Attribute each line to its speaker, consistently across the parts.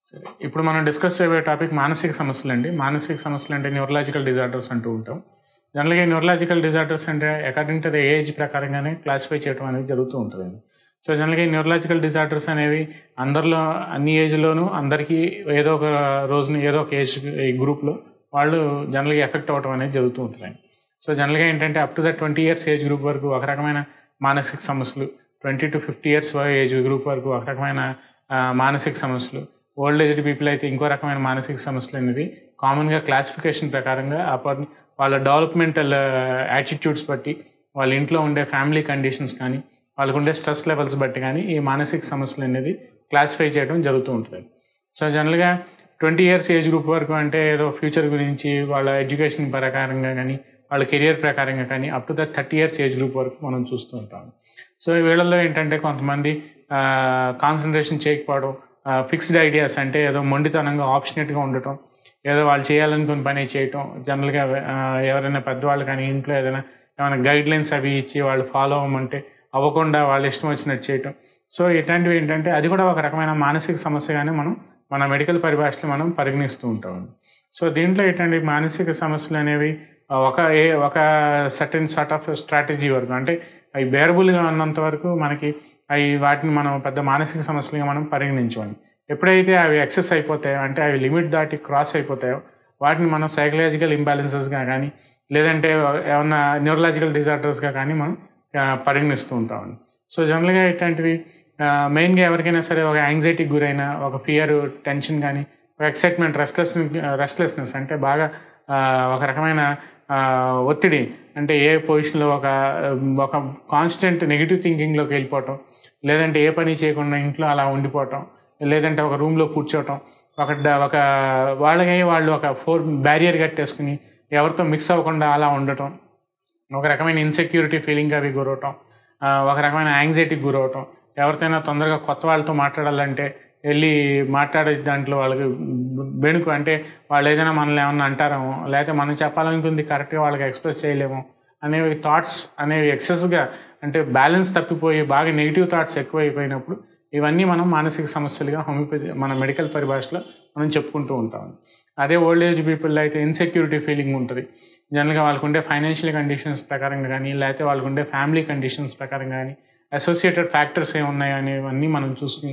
Speaker 1: సరే ఇప్పుడు మనం డిస్కస్ చేయబోయే టాపిక్ మానసిక సమస్యలు అండి మానసిక సమస్యలు అంటే న్యూరలాజికల్ డిజార్డర్స్ అంటూ ఉంటాం జనరల్గా న్యూరలాజికల్ డిజార్డర్స్ అంటే అకార్డింగ్ టు ద ఏజ్ ప్రకారంగానే క్లాసిఫై చేయడం అనేది జరుగుతూ ఉంటుందండి సో జనరల్గా ఈ న్యూరలాజికల్ డిజార్డర్స్ అనేవి అందరిలో అన్ని ఏజ్లోనూ అందరికీ ఏదో ఒక రోజున ఏదో ఒక ఏజ్ ఈ గ్రూప్లో వాళ్ళు జనరల్గా ఎఫెక్ట్ అవ్వడం అనేది జరుగుతూ ఉంటుందండి సో జనరల్గా ఏంటంటే up to the twenty years age group వరకు ఒక రకమైన మానసిక సమస్యలు twenty to fifty years age group వరకు ఒక రకమైన ఆ, మానసిక సమస్యలు ఓల్డ్ ఏజ్డ్ పీపుల్ అయితే ఇంకో రకమైన మానసిక సమస్యలు అనేది కామన్గా క్లాసిఫికేషన్ ప్రకారంగా అప్పటి వాళ్ళ డెవలప్మెంటల్ యాటిట్యూడ్స్ బట్టి వాళ్ళ ఇంట్లో ఉండే ఫ్యామిలీ కండిషన్స్ కానీ వాళ్ళకు ఉండే స్ట్రెస్ లెవెల్స్ బట్టి కానీ ఈ మానసిక సమస్యలు అనేది క్లాసిఫై చేయడం జరుగుతూ ఉంటుంది సో జనరల్గా ట్వంటీ ఇయర్స్ ఏజ్ గ్రూప్ వరకు అంటే ఏదో ఫ్యూచర్ గురించి వాళ్ళ ఎడ్యుకేషన్ ప్రకారంగా కానీ వాళ్ళ కెరియర్ ప్రకారంగా కానీ up to the thirty years age group వరకు మనం చూస్తూ ఉంటాం సో ఈ వీళ్ళల్లో ఏంటంటే కొంతమంది కాన్సన్ట్రేషన్ చేయకపోవడం ఫిక్స్డ్ ఐడియాస్ అంటే ఏదో మొండితనంగా ఆప్షనేట్గా ఉండటం ఏదో వాళ్ళు చేయాలనుకున్న పని చేయటం జనరల్గా ఎవరైనా పెద్దవాళ్ళు కానీ ఇంట్లో ఏదైనా ఏమైనా గైడ్ లైన్స్ అవి ఇచ్చి వాళ్ళు ఫాలో అవ్వమంటే అవ్వకుండా వాళ్ళు ఇష్టం వచ్చినట్టు చేయటం సో ఇట్లాంటివి ఏంటంటే అది కూడా ఒక రకమైన మానసిక సమస్యగానే మనం మన మెడికల్ పరిభాషలో మనం పరిగణిస్తూ ఉంటాం సో దీంట్లో ఏంటంటే మానసిక సమస్యలు అనేవి ఆ, ఒక ఏ ఒక సర్టెన్ సార్ట్ ఆఫ్ స్ట్రాటజీ వరకు అంటే అవి బేరబుల్గా ఉన్నంత వరకు మనకి అవి వాటిని మనం పెద్ద మానసిక సమస్యలుగా మనం పరిగణించాలి ఎప్పుడైతే అవి ఎక్సెస్ అయిపోతాయో అంటే అవి లిమిట్ దాటి క్రాస్ అయిపోతాయో వాటిని మనం సైకలాజికల్ ఇంబ్యాలెన్సెస్గా కానీ లేదంటే ఏమన్నా న్యూరలాజికల్ డిజార్డర్స్గా కానీ మనం ఆ, పరిగణిస్తూ ఉంటామండి సో జనరల్గా ఇట్లాంటివి మెయిన్గా ఎవరికైనా సరే ఒక యాంగ్జైటీకి గురైన ఒక ఫియర్ టెన్షన్ కానీ ఒక ఎక్సైట్మెంట్ రెస్ట్లెస్ రెస్ట్లెస్నెస్ అంటే బాగా ఆ, ఒక రకమైన ఆ, ఒత్తిడి అంటే ఏ పొజిషన్లో ఒక ఒక కాన్స్టెంట్ నెగిటివ్ థింకింగ్లోకి వెళ్ళిపోవటం లేదంటే ఏ పని చేయకుండా ఇంట్లో అలా ఉండిపోవటం లేదంటే ఒక రూమ్లో కూర్చోవటం ఒక డ- ఒక వాళ్ళకి వాళ్ళు ఒక ఫోర్ బ్యారియర్ కట్టేసుకుని ఎవరితో మిక్స్ అవ్వకుండా అలా ఉండటం ఒక రకమైన ఇన్సెక్యూరిటీ ఫీలింగ్ అవి గురవటం ఆ, ఒక రకమైన యాంగ్జైటీకి గురవటం ఎవరితోనైనా తొందరగా కొత్త వాళ్ళతో మాట్లాడాలంటే వెళ్ళి మాట్లాడే దాంట్లో వాళ్ళకి బెణుకు అంటే వాళ్ళు ఏదైనా మనల్ని ఏమన్నా అంటారేమో లేకపోతే మనం చెప్పాలనుకుంది కరెక్ట్గా వాళ్ళకి ఎక్స్ప్రెస్ చేయలేము అనేవి థాట్స్ అనేవి ఎక్సెస్గా అంటే బ్యాలెన్స్ తప్పిపోయి బాగా నెగిటివ్ థాట్స్ ఎక్కువైపోయినప్పుడు ఇవన్నీ మనం మానసిక సమస్యలుగా హోమియోపతి మన మెడికల్ పరిభాషలో మనం చెప్పుకుంటూ ఉంటాం అదే ఓల్డ్ ఏజ్ పీపుల్లో అయితే ఇన్సెక్యూరిటీ ఫీలింగ్ ఉంటుంది జనరల్గా వాళ్ళకు ఉండే ఫైనాన్షియల్ కండిషన్స్ ప్రకారంగా కానీ లేకపోతే వాళ్ళకు ఉండే ఫ్యామిలీ కండిషన్స్ ప్రకారంగా కానీ అసోసియేటెడ్ ఫ్యాక్టర్స్ ఏమున్నాయి అనేవన్నీ మనం చూసుకుని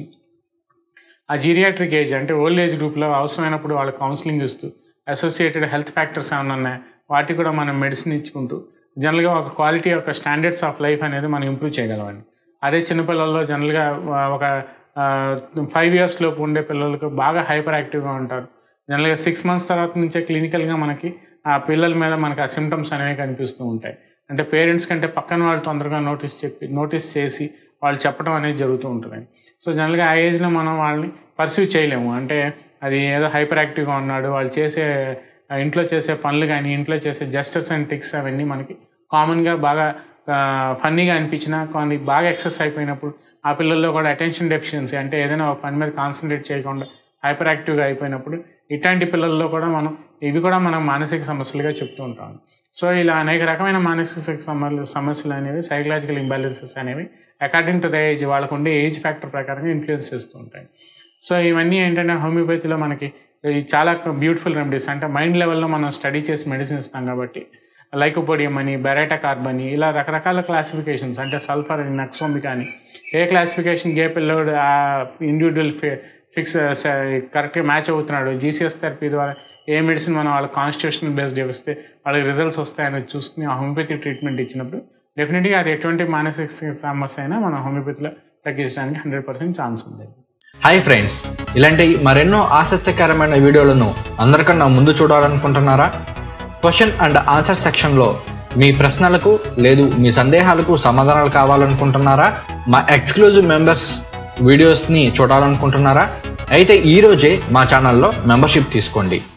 Speaker 1: ఆ జీరియాట్రిక్ ఏజ్ అంటే ఓల్డ్ ఏజ్ గ్రూప్లో అవసరమైనప్పుడు వాళ్ళకి కౌన్సిలింగ్ ఇస్తూ అసోసియేటెడ్ హెల్త్ ఫ్యాక్టర్స్ ఏమైనా ఉన్నాయి వాటికి కూడా మనం మెడిసిన్ ఇచ్చుకుంటూ జనరల్గా ఒక క్వాలిటీ ఒక స్టాండర్డ్స్ ఆఫ్ లైఫ్ అనేది మనం ఇంప్రూవ్ చేయగలమండి అదే చిన్నపిల్లల్లో జనరల్గా ఒక ఫైవ్ ఇయర్స్ లోపు ఉండే పిల్లలకు బాగా హైపర్ యాక్టివ్గా ఉంటారు జనరల్గా సిక్స్ మంత్స్ తర్వాత నుంచే క్లినికల్గా మనకి ఆ పిల్లల మీద మనకి ఆ సిమ్టమ్స్ అనేవి కనిపిస్తూ ఉంటాయి అంటే పేరెంట్స్ కంటే పక్కన వాళ్ళు తొందరగా నోటీస్ చెప్పి నోటీస్ చేసి వాళ్ళు చెప్పడం అనేది జరుగుతూ ఉంటుంది సో జనరల్గా ఆ ఏజ్లో మనం వాళ్ళని పర్సీవ్ చేయలేము అంటే అది ఏదో హైపర్ యాక్టివ్గా ఉన్నాడు వాళ్ళు చేసే ఆ ఇంట్లో చేసే పనులు కానీ ఇంట్లో చేసే జస్టర్స్ అండ్ టిక్స్ అవన్నీ మనకి కామన్గా బాగా ఫన్నీగా అనిపించినా కొన్ని బాగా ఎక్సెస్ అయిపోయినప్పుడు ఆ పిల్లల్లో కూడా అటెన్షన్ డెఫిషియన్సీ అంటే ఏదైనా ఒక పని మీద కాన్సన్ట్రేట్ చేయకుండా హైపర్ యాక్టివ్గా అయిపోయినప్పుడు ఇట్లాంటి పిల్లల్లో కూడా మనం ఇవి కూడా మనం మానసిక సమస్యలుగా చెప్తూ ఉంటాం సో ఇలా అనేక రకమైన మానసిక సమస్యలు సమస్యలు అనేవి సైకలాజికల్ ఇంబ్యాలెన్సెస్ అనేవి అకార్డింగ్ టు ద ఏజ్ వాళ్ళకు ఉండే ఏజ్ ఫ్యాక్టర్ ప్రకారంగా ఇన్ఫ్లుయెన్స్ చేస్తూ ఉంటాయి సో ఇవన్నీ ఏంటంటే హోమియోపతిలో మనకి ఈ చాలా బ్యూటిఫుల్ రెమెడీస్ అంటే మైండ్ లెవెల్లో మనం స్టడీ చేసి మెడిసిన్ ఇస్తాం కాబట్టి లైకోపోడియం అని బెరైటా కార్బన్ అని ఇలా రకరకాల క్లాసిఫికేషన్స్ అంటే సల్ఫర్ అని నక్సోమిక్ అని ఏ క్లాసిఫికేషన్ ఏ పిల్లోడు ఆ ఇండివిజువల్ ఫిక్స్ కరెక్ట్గా మ్యాచ్ అవుతున్నాడు జీసీఎస్ థెరపీ ద్వారా ఏ మెడిసిన్ మనం వాళ్ళ కాన్స్టిట్యూషన్ బేస్డ్ ఇస్తే వాళ్ళకి రిజల్ట్స్ వస్తాయని చూసుకుని ఆ హోమియోపతి ట్రీట్మెంట్ ఇచ్చినప్పుడు డెఫినెట్గా అది ఎటువంటి మానసిక సమస్య అయినా మన హోమియోపతిలో తగ్గించడానికి హండ్రెడ్ పర్సెంట్ ఛాన్స్ ఉంది
Speaker 2: హాయ్ ఫ్రెండ్స్ ఇలాంటి మరెన్నో ఆసక్తికరమైన వీడియోలను అందరికన్నా ముందు చూడాలనుకుంటున్నారా క్వశ్చన్ అండ్ ఆన్సర్ సెక్షన్లో మీ ప్రశ్నలకు లేదు మీ సందేహాలకు సమాధానాలు కావాలనుకుంటున్నారా మా ఎక్స్క్లూజివ్ మెంబర్స్ వీడియోస్ని చూడాలనుకుంటున్నారా అయితే ఈరోజే మా ఛానల్లో మెంబర్షిప్ తీసుకోండి